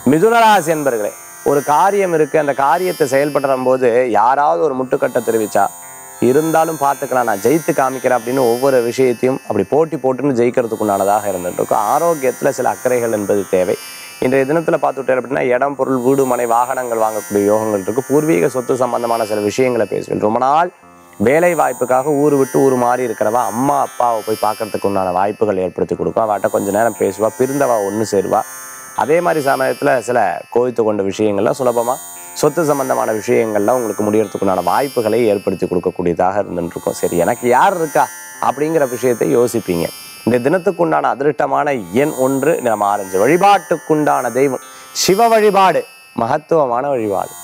மிதுனராசி என்பர்களே ஒரு காரியம் இருக்கு அந்த காரியத்தை செயல்படுற போது யாராவது ஒரு முட்டுக்கட்டை தெரிவிச்சா இருந்தாலும் பார்த்துக்கலாம் நான் ஜெயித்து காமிக்கிறேன் அப்படின்னு ஒவ்வொரு விஷயத்தையும் அப்படி போட்டி போட்டுன்னு ஜெயிக்கிறதுக்கு உண்டானதாக இருந்துட்டு இருக்கும் ஆரோக்கியத்தில் சில அக்கறைகள் என்பது தேவை இன்றைய தினத்தில் பார்த்துட்டேன் அப்படின்னா இடம் பொருள் வீடு மனை வாகனங்கள் வாங்கக்கூடிய யோகங்கள் இருக்கு பூர்வீக சொத்து சம்பந்தமான சில விஷயங்களை பேசுவேன் ரொம்ப நாள் வேலை வாய்ப்புக்காக ஊர் விட்டு ஊர் மாறி இருக்கிறவா அம்மா அப்பாவை போய் பார்க்கறதுக்கு உண்டான வாய்ப்புகள் ஏற்படுத்தி கொடுக்கும் அவட்ட கொஞ்ச நேரம் பேசுவா பிரிந்தவா ஒன்று சேருவா அதே மாதிரி சமயத்தில் சில கோவித்து கொண்ட விஷயங்கள்லாம் சுலபமாக சொத்து சம்பந்தமான விஷயங்கள்லாம் உங்களுக்கு முடியறதுக்குண்டான வாய்ப்புகளை ஏற்படுத்தி கொடுக்கக்கூடியதாக இருந்துட்டு இருக்கும் சரி எனக்கு யார் இருக்கா அப்படிங்கிற விஷயத்தை யோசிப்பீங்க இந்த தினத்துக்குண்டான அதிருஷ்டமான எண் ஒன்று நம்ம ஆரஞ்சு வழிபாட்டுக்குண்டான தெய்வம் சிவ வழிபாடு மகத்துவமான வழிபாடு